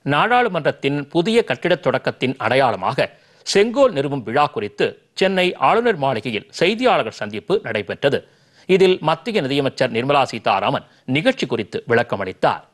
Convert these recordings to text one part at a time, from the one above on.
நாடாளுமன்றத்தின் புதிய கட்டிடத் தொடக்கத்தின் அடையாளமாக செங்கோல் நிறுவும் விழா குறித்து சென்னை ஆளுநர் மாளிகையில் செய்தியாளர்கள் சந்திப்பு நடைபெற்றது இதில் மத்திய நிதியமைச்சர் நிர்மலா சீதாராமன் நிகழ்ச்சி குறித்து விளக்கமளித்தார்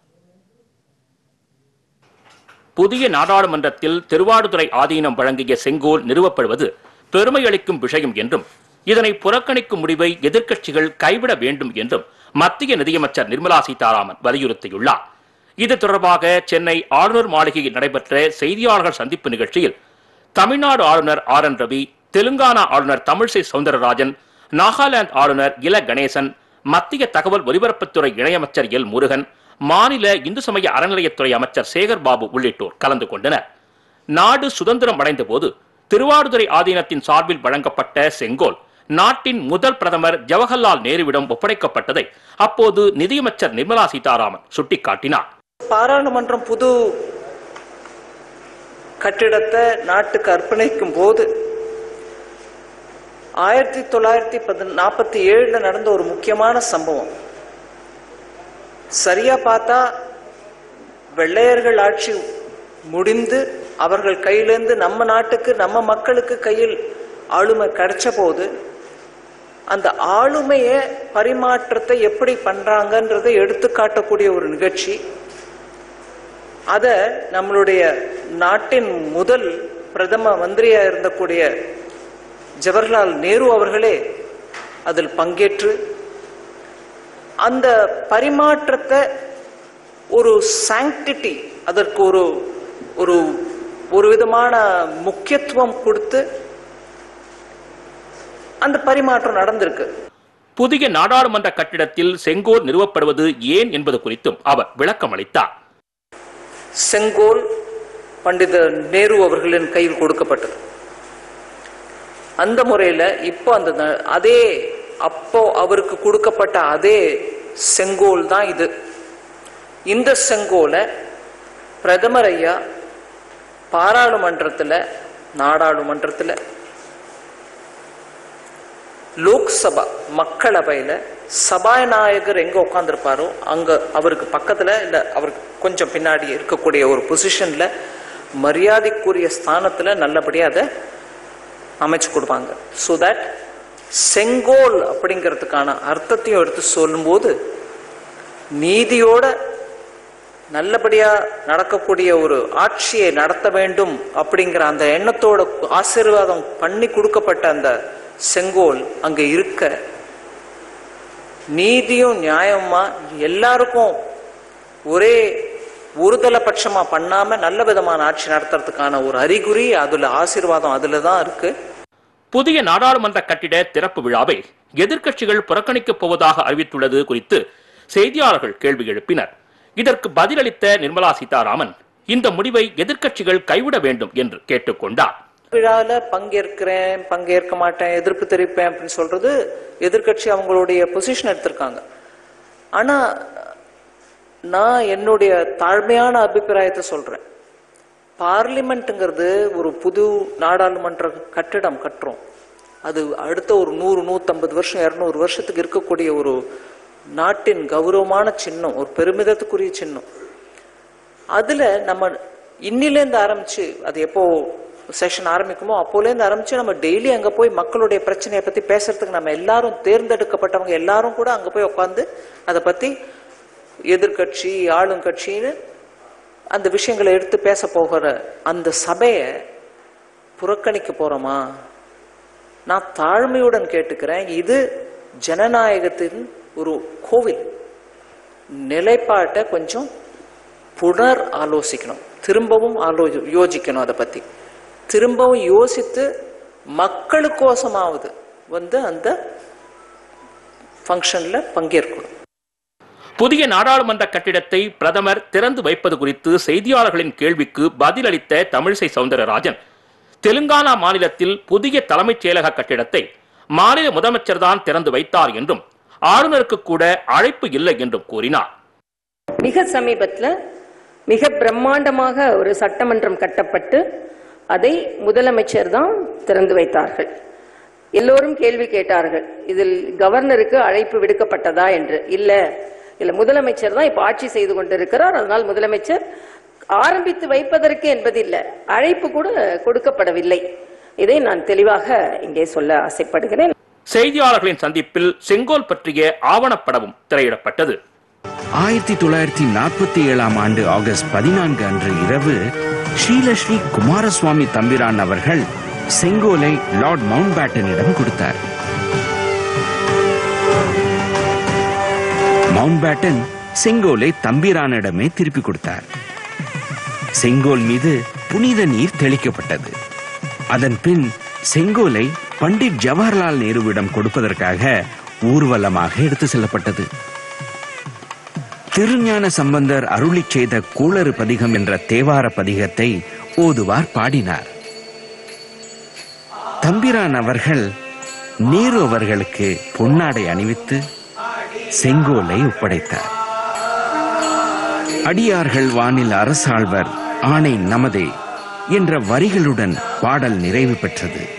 புதிய நாடாளுமன்றத்தில் திருவாடுதுறை ஆதீனம் வழங்கிய செங்கோல் நிறுவப்படுவது பெருமை அளிக்கும் விஷயம் என்றும் இதனை புறக்கணிக்கும் முடிவை எதிர்க்கட்சிகள் கைவிட வேண்டும் என்றும் மத்திய நிதியமைச்சர் நிர்மலா சீதாராமன் வலியுறுத்தியுள்ளார் இது தொடர்பாக சென்னை ஆளுநர் மாளிகையில் நடைபெற்ற செய்தியாளர்கள் சந்திப்பு நிகழ்ச்சியில் தமிழ்நாடு ஆளுநர் ஆர் என் ரவி தெலுங்கானா ஆளுநர் தமிழிசை சவுந்தரராஜன் நாகாலாந்து ஆளுநர் இல கணேசன் மத்திய தகவல் ஒலிபரப்புத்துறை இணையமைச்சர் எல் முருகன் மாநில இந்து சமய அறநிலையத்துறை அமைச்சர் சேகர் பாபு உள்ளிட்டோர் கலந்து கொண்டனர் நாடு சுதந்திரம் அடைந்த போது திருவாடுதுறை ஆதீனத்தின் சார்பில் வழங்கப்பட்ட செங்கோல் நாட்டின் முதல் பிரதமர் ஜவஹர்லால் நேருவிடம் ஒப்படைக்கப்பட்டதை அப்போது நிதியமைச்சர் நிர்மலா சீதாராமன் சுட்டிக்காட்டினார் பாராளுமன்றம் புது கட்டிடத்தை நாட்டுக்கு அர்ப்பணிக்கும் போது ஆயிரத்தி தொள்ளாயிரத்தி பதி நாற்பத்தி ஏழுல நடந்த ஒரு முக்கியமான சம்பவம் சரியா பார்த்தா வெள்ளையர்கள் ஆட்சி முடிந்து அவர்கள் கையிலேருந்து நம்ம நாட்டுக்கு நம்ம மக்களுக்கு கையில் ஆளுமை கிடைச்ச போது அந்த ஆளுமைய பரிமாற்றத்தை எப்படி பண்றாங்கன்றதை எடுத்து காட்டக்கூடிய ஒரு நிகழ்ச்சி அத நம்மளுடைய நாட்டின் முதல் பிரதம மந்திரியா இருந்தக்கூடிய ஜவஹர்லால் நேரு அவர்களே அதில் பங்கேற்று அந்த பரிமாற்றத்தை ஒரு சாங்டிட்டி அதற்கு ஒரு ஒரு ஒரு விதமான முக்கியத்துவம் கொடுத்து அந்த பரிமாற்றம் நடந்திருக்கு புதிய நாடாளுமன்ற கட்டிடத்தில் செங்கோல் நிறுவப்படுவது ஏன் என்பது குறித்தும் அவர் விளக்கம் அளித்தார் செங்கோல் பண்டித நேரு அவர்களின் கையில் கொடுக்கப்பட்டது அந்த முறையில் இப்போ அந்த ந- அதே அப்போ அவருக்கு கொடுக்கப்பட்ட அதே செங்கோல் தான் இது இந்த செங்கோலை பிரதமர் ஐயா பாராளுமன்றத்தில் நாடாளுமன்றத்தில் லோக்சபா மக்களவையில் சபாநாயகர் எங்க உட்காந்துருப்பாரோ அங்க அவருக்கு பக்கத்துல இல்ல அவருக்கு கொஞ்சம் பின்னாடி இருக்கக்கூடிய ஒரு பொசிஷன்ல மரியாதைக்குரிய ஸ்தானத்துல நல்லபடியா அதை அமைச்சு கொடுப்பாங்க ஸோ தட் செங்கோல் அப்படிங்கிறதுக்கான அர்த்தத்தையும் எடுத்து சொல்லும்போது நீதியோட நல்லபடியா நடக்கக்கூடிய ஒரு ஆட்சியை நடத்த வேண்டும் அப்படிங்கிற அந்த எண்ணத்தோட ஆசீர்வாதம் பண்ணி கொடுக்கப்பட்ட அந்த செங்கோல் அங்க இருக்க நீதியும் நியாயமா எல்லாருக்கும் ஒரே ஒருதலை பட்சமா பண்ணாம நல்ல விதமான ஆட்சி நடத்துறதுக்கான ஒரு அறிகுறி அதுல ஆசீர்வாதம் அதுல தான் இருக்கு புதிய நாடாளுமன்ற கட்டிட திறப்பு விழாவை எதிர்க்கட்சிகள் புறக்கணிக்கப் போவதாக அறிவித்துள்ளது குறித்து செய்தியாளர்கள் கேள்வி எழுப்பினர் இதற்கு பதிலளித்த நிர்மலா சீதாராமன் இந்த முடிவை எதிர்க்கட்சிகள் கைவிட வேண்டும் என்று கேட்டுக்கொண்டார் விழாவில் பங்கேற்கிறேன் பங்கேற்க மாட்டேன் எதிர்ப்பு தெரிவிப்பேன் அப்படின்னு சொல்றது எதிர்க்கட்சி அவங்களுடைய பொசிஷன் எடுத்திருக்காங்க ஆனா நான் என்னுடைய தாழ்மையான அபிப்பிராயத்தை சொல்றேன் பார்லிமெண்ட்டுங்கிறது ஒரு புது நாடாளுமன்ற கட்டிடம் கட்டுறோம் அது அடுத்த ஒரு நூறு நூற்றம்பது வருஷம் இரநூறு வருஷத்துக்கு இருக்கக்கூடிய ஒரு நாட்டின் கௌரவமான சின்னம் ஒரு பெருமிதத்துக்குரிய சின்னம் அதுல நம்ம இன்னிலேருந்து ஆரம்பிச்சு அது எப்போ செஷன் ஆரம்பிக்குமோ அப்போலேருந்து ஆரம்பிச்சு நம்ம டெய்லி அங்க போய் மக்களுடைய பிரச்சனையை பத்தி பேசுறதுக்கு நம்ம எல்லாரும் தேர்ந்தெடுக்கப்பட்டவங்க எல்லாரும் கூட அங்க போய் உட்காந்து அதை பத்தி எதிர்க்கட்சி ஆளுங்கட்சின்னு அந்த விஷயங்களை எடுத்து பேச போகிற அந்த சபையை புறக்கணிக்க போறோமா நான் தாழ்மையுடன் கேட்டுக்கிறேன் இது ஜனநாயகத்தின் ஒரு கோவில் நிலைப்பாட்டை கொஞ்சம் புனர் ஆலோசிக்கணும் திரும்பவும் ஆலோ யோசிக்கணும் அதை பத்தி திரும்பவும் யோசித்து மக்களுக்கோசமாவது வந்து அந்த ஃபங்க்ஷன்ல பங்கேற்கணும் புதிய நாடாளுமன்ற கட்டிடத்தை பிரதமர் திறந்து வைப்பது குறித்து செய்தியாளர்களின் கேள்விக்கு பதிலளித்த தமிழிசை சவுந்தரராஜன் தெலுங்கானா மாநிலத்தில் புதிய தலைமைச் செயலக கட்டிடத்தை மாநில முதலமைச்சர் தான் திறந்து வைத்தார் என்றும் ஆளுநருக்கு கூட அழைப்பு இல்லை என்றும் கூறினார் மிக சமீபத்தில் மிக பிரம்மாண்டமாக ஒரு சட்டமன்றம் கட்டப்பட்டு அதை முதலமைச்சர் தான் திறந்து வைத்தார்கள் எல்லோரும் கேள்வி கேட்டார்கள் இதில் கவர்னருக்கு அழைப்பு விடுக்கப்பட்டதா என்று இல்ல இல்ல முதலமைச்சர் தான் இப்ப ஆட்சி செய்து கொண்டிருக்கிறார் அதனால் முதலமைச்சர் ஆரம்பித்து வைப்பதற்கு என்பதில்லை அழைப்பு கூட கொடுக்கப்படவில்லை இதை நான் தெளிவாக இங்கே சொல்ல ஆசைப்படுகிறேன் செய்தியாளர்களின் சந்திப்பில் செங்கோல் பற்றிய ஆவணப்படமும் திரையிடப்பட்டது ஆயிரத்தி தொள்ளாயிரத்தி நாற்பத்தி ஏழாம் ஆண்டு ஆகஸ்ட் பதினான்கு அன்று இரவு ஸ்ரீலஸ்ரீ குமாரசுவாமி தம்பிரான் அவர்கள் செங்கோலை லார்ட் மவுண்ட் பேட்டனிடம் கொடுத்தார் மவுண்ட் பேட்டன் செங்கோலை தம்பிரானிடமே திருப்பி கொடுத்தார் செங்கோல் மீது புனித நீர் தெளிக்கப்பட்டது அதன் பின் செங்கோலை பண்டிட் ஜவஹர்லால் நேருவிடம் கொடுப்பதற்காக ஊர்வலமாக எடுத்து செல்லப்பட்டது திருஞான சம்பந்தர் அருளிச் செய்த கூளறு பதிகம் என்ற தேவார பதிகத்தை ஓதுவார் பாடினார் தம்பிரான் அவர்கள் நேரு அவர்களுக்கு பொன்னாடை அணிவித்து செங்கோலை ஒப்படைத்தார் அடியார்கள் வானில் அரசாழ்வர் ஆணை நமதே என்ற வரிகளுடன் பாடல் நிறைவு பெற்றது